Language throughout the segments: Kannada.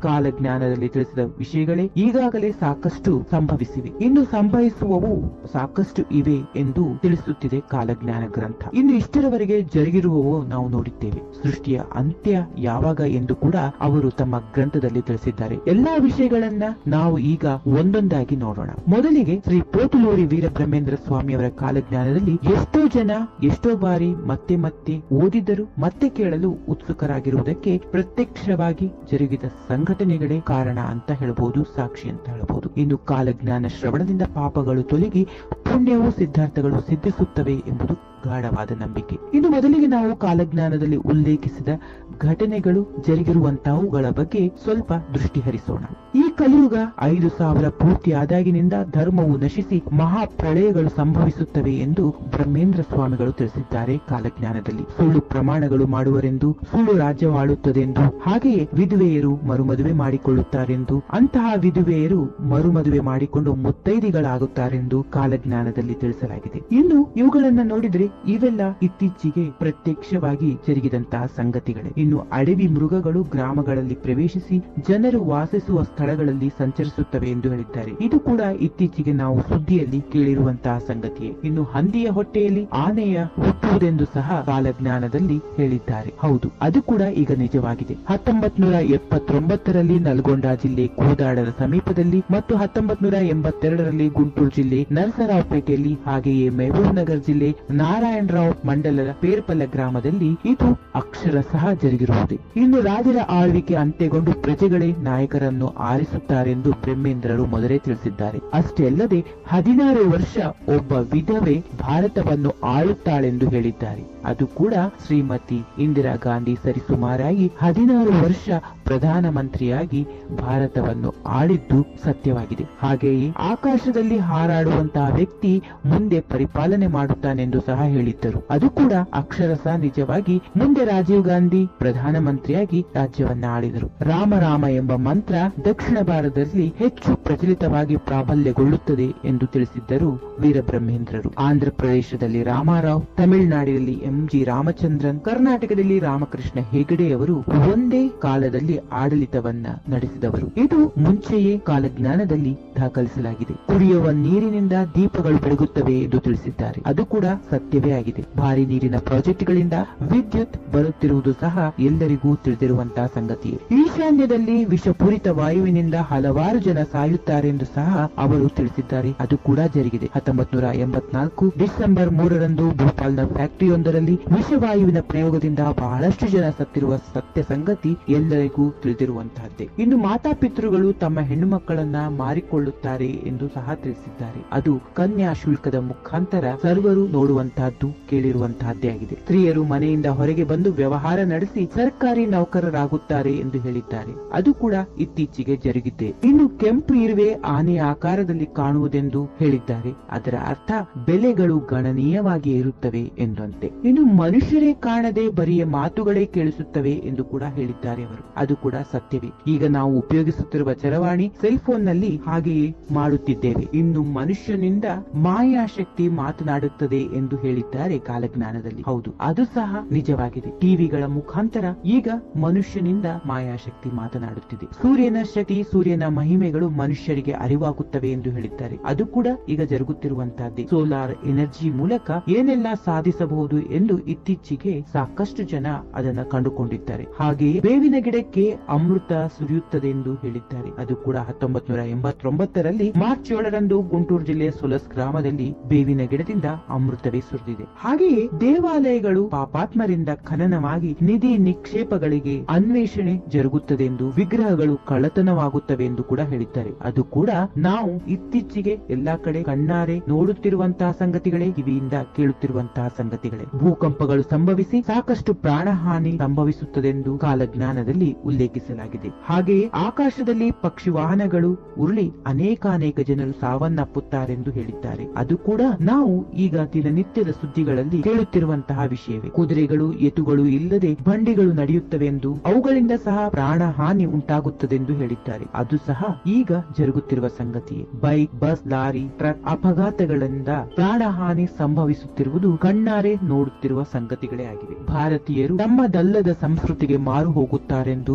ಕಾಲಜ್ಞಾನದಲ್ಲಿ ತಿಳಿಸಿದ ವಿಷಯಗಳೇ ಈಗಾಗಲೇ ಸಾಕಷ್ಟು ಸಂಭವಿಸಿವೆ ಇನ್ನು ಸಂಭವಿಸುವವು ಸಾಕಷ್ಟು ಇವೆ ಎಂದು ತಿಳಿಸುತ್ತಿದೆ ಕಾಲಜ್ಞಾನ ಗ್ರಂಥ ಇನ್ನು ಇಷ್ಟರವರೆಗೆ ಜರುಗಿರುವವು ನಾವು ನೋಡಿದ್ದೇವೆ ಸೃಷ್ಟಿಯ ಅಂತ್ಯ ಯಾವಾಗ ಎಂದು ಕೂಡ ಅವರು ತಮ್ಮ ಗ್ರಂಥದಲ್ಲಿ ತಿಳಿಸಿದ್ದಾರೆ ಎಲ್ಲಾ ವಿಷಯಗಳನ್ನ ನಾವು ಈಗ ಒಂದೊಂದಾಗಿ ನೋಡೋಣ ಮೊದಲಿಗೆ ಶ್ರೀ ಪೋತುಲೂರಿ ವೀರಬ್ರಹ್ಮೇಂದ್ರ ಸ್ವಾಮಿಯವರ ಕಾಲಜ್ಞಾನದಲ್ಲಿ ಎಷ್ಟೋ ಜನ ಎಷ್ಟೋ ಬಾರಿ ಮತ್ತೆ ಮತ್ತೆ ಓದಿದರು ಮತ್ತೆ ಕೇಳಲು ಉತ್ಸುಕರಾಗಿರುವುದಕ್ಕೆ ಪ್ರತ್ಯಕ್ಷವಾಗಿ ಜರುಗಿದ ಸಂಘಟನೆಗಳೇ ಕಾರಣ ಅಂತ ಹೇಳಬಹುದು ಸಾಕ್ಷಿ ಅಂತ ಹೇಳಬಹುದು ಇನ್ನು ಕಾಲಜ್ಞಾನ ಶ್ರವಣದಿಂದ ಪಾಪಗಳು ತೊಲಗಿ ಪುಣ್ಯವು ಸಿದ್ಧಾರ್ಥಗಳು ಸಿದ್ಧಿಸುತ್ತವೆ ಎಂಬುದು ಗಾಢವಾದ ನಂಬಿಕೆ ಇನ್ನು ಮೊದಲಿಗೆ ನಾವು ಕಾಲಜ್ಞಾನದಲ್ಲಿ ಉಲ್ಲೇಖಿಸಿದ ಘಟನೆಗಳು ಜರುಗಿರುವಂತಹವುಗಳ ಬಗ್ಗೆ ಸ್ವಲ್ಪ ದೃಷ್ಟಿ ಹರಿಸೋಣ ಈ ಕಲಿಯುಗ ಐದು ಸಾವಿರ ಪೂರ್ತಿ ಆದಾಗಿನಿಂದ ಧರ್ಮವು ನಶಿಸಿ ಮಹಾಪ್ರಳಯಗಳು ಸಂಭವಿಸುತ್ತವೆ ಎಂದು ಬ್ರಹ್ಮೇಂದ್ರ ಸ್ವಾಮಿಗಳು ತಿಳಿಸಿದ್ದಾರೆ ಕಾಲಜ್ಞಾನದಲ್ಲಿ ಸುಳ್ಳು ಪ್ರಮಾಣಗಳು ಮಾಡುವರೆಂದು ಸುಳ್ಳು ರಾಜ್ಯವಾಳುತ್ತದೆಂದು ಹಾಗೆಯೇ ವಿಧವೆಯರು ಮರುಮದುವೆ ಮಾಡಿಕೊಳ್ಳುತ್ತಾರೆಂದು ಅಂತಹ ವಿಧವೆಯರು ಮರುಮದುವೆ ಮಾಡಿಕೊಂಡು ಮುತ್ತೈದಿಗಳಾಗುತ್ತಾರೆಂದು ಕಾಲಜ್ಞಾನದಲ್ಲಿ ತಿಳಿಸಲಾಗಿದೆ ಇನ್ನು ಇವುಗಳನ್ನ ನೋಡಿದ್ರೆ ಇವೆಲ್ಲ ಇತ್ತೀಚೆಗೆ ಪ್ರತ್ಯಕ್ಷವಾಗಿ ಜರುಗಿದಂತಹ ಸಂಗತಿಗಳೇ ಇನ್ನು ಅಡವಿ ಮೃಗಗಳು ಗ್ರಾಮಗಳಲ್ಲಿ ಪ್ರವೇಶಿಸಿ ಜನರು ವಾಸಿಸುವ ಸ್ಥಳಗಳಲ್ಲಿ ಸಂಚರಿಸುತ್ತವೆ ಎಂದು ಹೇಳಿದ್ದಾರೆ ಇದು ಕೂಡ ಇತ್ತೀಚೆಗೆ ನಾವು ಸುದ್ದಿಯಲ್ಲಿ ಕೇಳಿರುವಂತಹ ಸಂಗತಿಯೇ ಇನ್ನು ಹಂದಿಯ ಹೊಟ್ಟೆಯಲ್ಲಿ ಆನೆಯ ಹುಟ್ಟುವುದೆಂದು ಸಹ ಕಾಲಜ್ಞಾನದಲ್ಲಿ ಹೇಳಿದ್ದಾರೆ ಹೌದು ಅದು ಕೂಡ ಈಗ ನಿಜವಾಗಿದೆ ಹತ್ತೊಂಬತ್ ನೂರ ಎಪ್ಪತ್ತೊಂಬತ್ತರಲ್ಲಿ ನಲ್ಗೊಂಡ ಜಿಲ್ಲೆ ಕೋದಾಡದ ಸಮೀಪದಲ್ಲಿ ಮತ್ತು ಹತ್ತೊಂಬತ್ ನೂರ ಎಂಬತ್ತೆರಡರಲ್ಲಿ ಗುಂಟೂರು ಜಿಲ್ಲೆ ನರಸರಾವ್ಪೇಟೆಯಲ್ಲಿ ಹಾಗೆಯೇ ಮೆಹಬೂಬ್ ನಗರ್ ಜಿಲ್ಲೆ ನಾರಾಯಣರಾವ್ ಮಂಡಲದ ಪೇರ್ಪಲ್ಲ ಗ್ರಾಮದಲ್ಲಿ ಇದು ಅಕ್ಷರ ಸಹ ಜರುಗಿರುವುದು ಇನ್ನು ರಾಜರ ಆಳ್ವಿಕೆ ಅಂತ್ಯಗೊಂಡು ಪ್ರಜೆಗಳೇ ನಾಯಕರನ್ನು ಆರಿಸುತ್ತಾರೆಂದು ಬ್ರಹ್ಮೇಂದ್ರರು ಮೊದಲೇ ತಿಳಿಸಿದ್ದಾರೆ ಅಷ್ಟೇ ಅಲ್ಲದೆ ಹದಿನಾರು ವರ್ಷ ಒಬ್ಬ ವಿಧವೆ ಭಾರತವನ್ನು ಆಳುತ್ತಾಳೆಂದು ಹೇಳಿದ್ದಾರೆ ಅದು ಕೂಡ ಶ್ರೀಮತಿ ಇಂದಿರಾ ಗಾಂಧಿ ಸರಿಸುಮಾರಾಗಿ ಹದಿನಾರು ವರ್ಷ ಪ್ರಧಾನಮಂತ್ರಿಯಾಗಿ ಭಾರತವನ್ನು ಆಳಿದ್ದು ಸತ್ಯವಾಗಿದೆ ಹಾಗೆಯೇ ಆಕಾಶದಲ್ಲಿ ಹಾರಾಡುವಂತಹ ವ್ಯಕ್ತಿ ಮುಂದೆ ಪರಿಪಾಲನೆ ಮಾಡುತ್ತಾನೆಂದು ಸಹ ಹೇಳಿದ್ದರು ಅದು ಕೂಡ ಅಕ್ಷರಶಃ ನಿಜವಾಗಿ ಮುಂದೆ ರಾಜೀವ್ ಗಾಂಧಿ ಪ್ರಧಾನಮಂತ್ರಿಯಾಗಿ ರಾಜ್ಯವನ್ನ ಆಳಿದರು ರಾಮ ರಾಮ ಎಂಬ ಮಂತ್ರ ದಕ್ಷಿಣ ಭಾರತದಲ್ಲಿ ಹೆಚ್ಚು ಪ್ರಚಲಿತವಾಗಿ ಪ್ರಾಬಲ್ಯಗೊಳ್ಳುತ್ತದೆ ಎಂದು ತಿಳಿಸಿದ್ದರು ವೀರಬ್ರಹ್ಮೇಂದ್ರರು ಆಂಧ್ರ ಪ್ರದೇಶದಲ್ಲಿ ರಾಮಾರಾವ್ ತಮಿಳುನಾಡಿನಲ್ಲಿ ಎಂ ಜಿ ರಾಮಚಂದ್ರನ್ ಕರ್ನಾಟಕದಲ್ಲಿ ರಾಮಕೃಷ್ಣ ಹೆಗಡೆಯವರು ಒಂದೇ ಕಾಲದಲ್ಲಿ ಆಡಳಿತವನ್ನ ನಡೆಸಿದವರು ಇದು ಮುಂಚೆಯೇ ಕಾಲಜ್ಞಾನದಲ್ಲಿ ದಾಖಲಿಸಲಾಗಿದೆ ಕುಡಿಯುವ ನೀರಿನಿಂದ ದೀಪಗಳು ಬೆಳಗುತ್ತವೆ ಎಂದು ತಿಳಿಸಿದ್ದಾರೆ ಅದು ಕೂಡ ಸತ್ಯವೇ ಆಗಿದೆ ಭಾರಿ ನೀರಿನ ಪ್ರಾಜೆಕ್ಟ್ಗಳಿಂದ ವಿದ್ಯುತ್ ಬರುತ್ತಿರುವುದು ಸಹ ಎಲ್ಲರಿಗೂ ತಿಳಿದಿರುವಂತಹ ಸಂಗತಿಯೇ ಈಶಾನ್ಯದಲ್ಲಿ ವಿಷಪೂರಿತ ವಾಯುವಿನಿಂದ ಹಲವಾರು ಜನ ಸಾಯುತ್ತಾರೆಂದು ಸಹ ಅವರು ತಿಳಿಸಿದ್ದಾರೆ ಅದು ಕೂಡ ಜರುಗಿದೆ ಹತ್ತೊಂಬತ್ ನೂರ ಎಂಬತ್ನಾಲ್ಕು ಡಿಸೆಂಬರ್ ಮೂರರಂದು ಭೋಪಾಲ್ನ ಫ್ಯಾಕ್ಟರಿಯೊಂದರಲ್ಲಿ ವಿಷವಾಯುವಿನ ಪ್ರಯೋಗದಿಂದ ಬಹಳಷ್ಟು ಜನ ಸತ್ತಿರುವ ಸತ್ಯ ಸಂಗತಿ ಎಲ್ಲರಿಗೂ ತಿಳಿದಿರುವಂತಹದ್ದೇ ಇನ್ನು ಮಾತಾಪಿತೃಗಳು ತಮ್ಮ ಹೆಣ್ಣು ಮಕ್ಕಳನ್ನ ಮಾರಿಕೊಳ್ಳುತ್ತಾರೆ ಎಂದು ಸಹ ತಿಳಿಸಿದ್ದಾರೆ ಅದು ಕನ್ಯಾ ಶುಲ್ಕದ ಮುಖಾಂತರ ಸರ್ವರು ನೋಡುವಂತಹದ್ದು ಕೇಳಿರುವಂತಹದ್ದೇ ಆಗಿದೆ ಸ್ತ್ರೀಯರು ಮನೆಯಿಂದ ಹೊರಗೆ ಬಂದು ವ್ಯವಹಾರ ನಡೆಸಿ ಸರ್ಕಾರಿ ನೌಕರರಾಗುತ್ತಾರೆ ಎಂದು ಹೇಳಿದ್ದಾರೆ ಅದು ಕೂಡ ಇತ್ತೀಚೆಗೆ ಜರುಗಿದೆ ಇನ್ನು ಕೆಂಪು ಇರುವೆ ಆನೆಯ ಆಕಾರದಲ್ಲಿ ಕಾಣುವುದೆಂದು ಹೇಳಿದ್ದಾರೆ ಅದರ ಅರ್ಥ ಬೆಲೆಗಳು ಗಣನೀಯವಾಗಿ ಇರುತ್ತವೆ ಎಂದಂತೆ ಇನ್ನು ಮನುಷ್ಯರೇ ಕಾಣದೆ ಬರಿಯ ಮಾತುಗಳೇ ಕೇಳಿಸುತ್ತವೆ ಎಂದು ಕೂಡ ಹೇಳಿದ್ದಾರೆ ಅವರು ಅದು ಕೂಡ ಸತ್ಯವೇ ಈಗ ನಾವು ಉಪಯೋಗಿಸುತ್ತಿರುವ ಚರವಾಣಿ ಸೆಲ್ ಫೋನ್ ನಲ್ಲಿ ಹಾಗೆಯೇ ಮಾಡುತ್ತಿದ್ದೇವೆ ಇನ್ನು ಮನುಷ್ಯನಿಂದ ಮಾಯಾಶಕ್ತಿ ಮಾತನಾಡುತ್ತದೆ ಎಂದು ಹೇಳಿದ್ದಾರೆ ಕಾಲಜ್ಞಾನದಲ್ಲಿ ಹೌದು ಅದು ಸಹ ನಿಜವಾಗಿದೆ ಟಿವಿಗಳ ಮುಖಾಂತರ ಈಗ ಮನುಷ್ಯನಿಂದ ಮಾಯಾಶಕ್ತಿ ಮಾತನಾಡುತ್ತಿದೆ ಸೂರ್ಯನ ಶಕ್ತಿ ಸೂರ್ಯನ ಮಹಿಮೆಗಳು ಮನುಷ್ಯರಿಗೆ ಅರಿವಾಗುತ್ತವೆ ಎಂದು ಹೇಳಿದ್ದಾರೆ ಅದು ಕೂಡ ಈಗ ಜರುಗುತ್ತಿರುವಂತಹದ್ದೇ ಸೋಲಾರ್ ಎನರ್ಜಿ ಮೂಲಕ ಏನೆಲ್ಲ ಸಾಧಿಸಬಹುದು ಎಂದು ಇತ್ತೀಚೆಗೆ ಸಾಕಷ್ಟು ಜನ ಅದನ್ನ ಕಂಡುಕೊಂಡಿದ್ದಾರೆ ಹಾಗೆಯೇ ಬೇವಿನ ಗಿಡಕ್ಕೆ ಅಮೃತ ಸುರಿಯುತ್ತದೆ ಎಂದು ಹೇಳಿದ್ದಾರೆ ಅದು ಕೂಡ ಹತ್ತೊಂಬತ್ ನೂರ ಎಂಬತ್ತೊಂಬತ್ತರಲ್ಲಿ ಮಾರ್ಚ್ ಏಳರಂದು ಗುಂಟೂರು ಜಿಲ್ಲೆಯ ಸುಲಸ್ ಗ್ರಾಮದಲ್ಲಿ ಬೇವಿನ ಗಿಡದಿಂದ ಅಮೃತವೇ ಸುರಿದಿದೆ ಹಾಗೆಯೇ ದೇವಾಲಯಗಳು ಪಾಪಾತ್ಮರಿಂದ ಖನನವಾಗಿ ನಿಧಿ ನಿಕ್ಷೇಪಗಳಿಗೆ ಅನ್ವೇಷಣೆ ಜರುಗುತ್ತದೆ ಎಂದು ವಿಗ್ರಹಗಳು ಕಳ್ಳತನವಾಗುತ್ತವೆ ಎಂದು ಕೂಡ ಹೇಳಿದ್ದಾರೆ ಅದು ಕೂಡ ನಾವು ಇತ್ತೀಚೆಗೆ ಎಲ್ಲಾ ಕಡೆ ಕಣ್ಣಾರೆ ನೋಡುತ್ತಿರುವಂತಹ ಸಂಗತಿಗಳೇ ಕಿವಿಯಿಂದ ಕೇಳುತ್ತಿರುವಂತಹ ಸಂಗತಿಗಳೇ ಭೂಕಂಪಗಳು ಸಂಭವಿಸಿ ಸಾಕಷ್ಟು ಪ್ರಾಣಹಾನಿ ಸಂಭವಿಸುತ್ತದೆಂದು ಕಾಲಜ್ಞಾನದಲ್ಲಿ ಉಲ್ಲೇಖಿಸಲಾಗಿದೆ ಹಾಗೆಯೇ ಆಕಾಶದಲ್ಲಿ ಪಕ್ಷಿ ವಾಹನಗಳು ಉರುಳಿ ಅನೇಕಾನೇಕ ಜನರು ಸಾವನ್ನಪ್ಪುತ್ತಾರೆಂದು ಹೇಳಿದ್ದಾರೆ ಅದು ಕೂಡ ನಾವು ಈಗ ದಿನನಿತ್ಯದ ಸುದ್ದಿಗಳಲ್ಲಿ ಕೇಳುತ್ತಿರುವಂತಹ ವಿಷಯವೇ ಕುದುರೆಗಳು ಎತುಗಳು ಇಲ್ಲದೆ ಬಂಡಿಗಳು ನಡೆಯುತ್ತವೆ ಎಂದು ಅವುಗಳಿಂದ ಸಹ ಪ್ರಾಣ ಹಾನಿ ಉಂಟಾಗುತ್ತದೆಂದು ಹೇಳಿದ್ದಾರೆ ಅದು ಸಹ ಈಗ ಜರುಗುತ್ತಿರುವ ಸಂಗತಿಯೇ ಬೈಕ್ ಬಸ್ ಲಾರಿ ಟ್ರಕ್ ಅಪಘಾತಗಳಿಂದ ಪ್ರಾಣ ಹಾನಿ ಸಂಭವಿಸುತ್ತಿರುವುದು ಕಣ್ಣಾರೆ ನೋಡುತ್ತಿರುವ ಸಂಗತಿಗಳೇ ಆಗಿವೆ ಭಾರತೀಯರು ತಮ್ಮದಲ್ಲದ ಸಂಸ್ಕೃತಿಗೆ ಮಾರು ಹೋಗುತ್ತಾರೆಂದು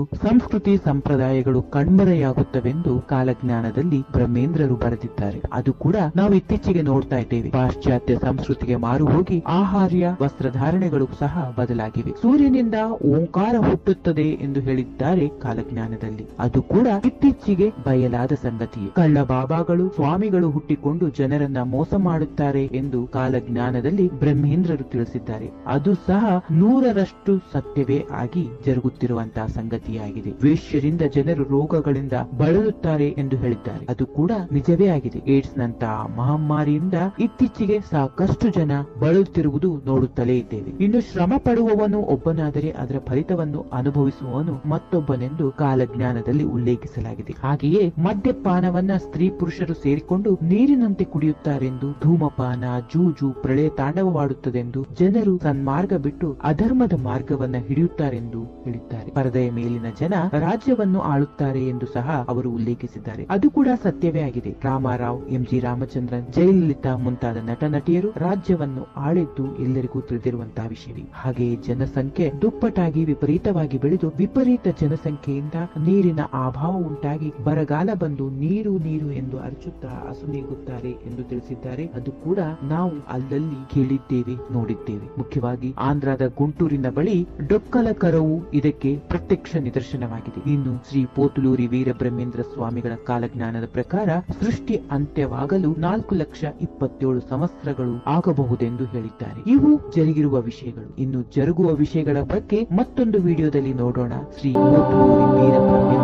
ಸಂಸ್ಕೃತಿ ಸಂಪ್ರದಾಯಗಳು ಕಣ್ಮರೆಯಾಗುತ್ತವೆಂದು ಕಾಲಜ್ಞಾನದಲ್ಲಿ ಬ್ರಹ್ಮೇಂದ್ರರು ಬರೆದಿದ್ದಾರೆ ಅದು ಕೂಡ ನಾವು ಇತ್ತೀಚೆಗೆ ನೋಡ್ತಾ ಇದ್ದೇವೆ ಪಾಶ್ಚಾತ್ಯ ಸಂಸ್ಕೃತಿಗೆ ಮಾರು ಹೋಗಿ ಆಹಾರ್ಯ ವಸ್ತ್ರಧಾರಣೆಗಳು ಸಹ ಬದಲಾಗಿವೆ ಸೂರ್ಯನಿಂದ ಓಂಕಾರ ಹುಟ್ಟುತ್ತದೆ ಎಂದು ಹೇಳಿದ್ದಾರೆ ಕಾಲಜ್ಞಾನದಲ್ಲಿ ಅದು ಕೂಡ ಇತ್ತೀಚೆಗೆ ಬಯಲಾದ ಸಂಗತಿಯೇ ಕಳ್ಳ ಬಾಬಾಗಳು ಸ್ವಾಮಿಗಳು ಹುಟ್ಟಿಕೊಂಡು ಜನರನ್ನ ಮೋಸ ಮಾಡುತ್ತಾರೆ ಎಂದು ಕಾಲಜ್ಞಾನದಲ್ಲಿ ಬ್ರಹ್ಮೇಂದ್ರರು ತಿಳಿಸಿದ್ದಾರೆ ಅದು ಸಹ ನೂರರಷ್ಟು ಸತ್ಯವೇ ಆಗಿ ಜರುಗುತ್ತಿರುವಂತಹ ಸಂಗತಿಯಾಗಿದೆ ವೇಶ್ಯರಿಂದ ಜನರು ರೋಗಗಳಿಂದ ಬಳಲುತ್ತಾರೆ ಎಂದು ಹೇಳಿದ್ದಾರೆ ಅದು ಕೂಡ ನಿಜವೇ ಆಗಿದೆ ಏಡ್ಸ್ ನಂತಹ ಮಹಮ್ಮಾರಿಯಿಂದ ಇತ್ತೀಚೆಗೆ ಸಾಕಷ್ಟು ಜನ ಬಳಲುತ್ತಿರುವುದು ನೋಡುತ್ತಲೇ ಇದ್ದೇವೆ ಇನ್ನು ಶ್ರಮ ಪಡುವವನು ಒಬ್ಬನಾದರೆ ಅದರ ಫಲಿತವನ್ನು ಅನುಭವಿಸುವವನು ಮತ್ತೊಬ್ಬನೆಂದು ಕಾಲಜ್ಞಾನದಲ್ಲಿ ಉಲ್ಲೇಖಿಸಲಾಗಿದೆ ಹಾಗೆಯೇ ಮದ್ಯಪಾನವನ್ನ ಸ್ತ್ರೀ ಪುರುಷರು ಸೇರಿಕೊಂಡು ನೀರಿನಂತೆ ಕುಡಿಯುತ್ತಾರೆಂದು ಧೂಮಪಾನ ಜೂಜು ಪ್ರಳಯ ತಾಂಡವವಾಡುತ್ತದೆಂದು ಜನರು ಸನ್ಮಾರ್ಗ ಬಿಟ್ಟು ಅಧರ್ಮದ ಮಾರ್ಗವನ್ನ ಹಿಡಿಯುತ್ತಾರೆಂದು ಹೇಳಿದ್ದಾರೆ ಪರದೆಯ ಮೇಲಿನ ಜನ ರಾಜ್ಯವನ್ನು ಆಳುತ್ತಾರೆ ಎಂದು ಸಹ ಅವರು ಉಲ್ಲೇಖಿಸಿದ್ದಾರೆ ಅದು ಕೂಡ ಸತ್ಯವೇ ಆಗಿದೆ ರಾಮಾರಾವ್ ಎಂ ಜಿ ರಾಮಚಂದ್ರನ್ ಜಯಲಲಿತಾ ಮುಂತಾದ ನಟ ನಟಿಯರು ರಾಜ್ಯವನ್ನು ಆಳಿದ್ದು ಎಲ್ಲರಿಗೂ ತಿಳಿದಿರುವಂತಹ ವಿಷಯವೇ ಹಾಗೆಯೇ ಜನಸಂಖ್ಯೆ ದುಪ್ಪಟ್ಟಾಗಿ ವಿಪರೀತವಾಗಿ ಬೆಳೆದು ವಿಪರೀತ ಜನಸಂಖ್ಯೆಯಿಂದ ನೀರಿನ ಅಭಾವ ಉಂಟಾಗಿ ಬರಗಾಲ ಬಂದು ನೀರು ನೀರು ಎಂದು ಅರಚುತ್ತಾ ಅಸುನೀಗುತ್ತಾರೆ ಎಂದು ತಿಳಿಸಿದ್ದಾರೆ ಅದು ಕೂಡ ನಾವು ಅಲ್ಲಲ್ಲಿ ಕೇಳಿದ್ದೇವೆ ನೋಡಿದ್ದೇವೆ ಮುಖ್ಯವಾಗಿ ಆಂಧ್ರದ ಗುಂಟೂರಿನ ಬಳಿ ಡೊಕ್ಕಲ ಕರವು ಇದಕ್ಕೆ ಪ್ರತ್ಯಕ್ಷ ನಿದರ್ಶನವಾಗಿದೆ ಇನ್ನು ಶ್ರೀ ಪೋತುಲೂರಿ ವೀರಬ್ರಹ್ಮೇಂದ್ರ ಸ್ವಾಮಿಗಳ ಕಾಲಜ್ಞಾನದ ಪ್ರಕಾರ ಸೃಷ್ಟಿ ಅಂತ್ಯವಾಗಲು ನಾಲ್ಕು ಲಕ್ಷ ಇಪ್ಪತ್ತೇಳು ಸಂವತ್ಸರಗಳು ಆಗಬಹುದೆಂದು ಹೇಳಿದ್ದಾರೆ ಇವು ಜರುಗಿರುವ ವಿಷಯಗಳು ಇನ್ನು ಜರುಗುವ ವಿಷಯಗಳ ಬಗ್ಗೆ ಮತ್ತೊಂದು ವಿಡಿಯೋದಲ್ಲಿ ನೋಡೋಣ ಶ್ರೀ ಪೋತುಲೂರಿ ವೀರಬ್ರಹ್ಮೇಂದ್ರ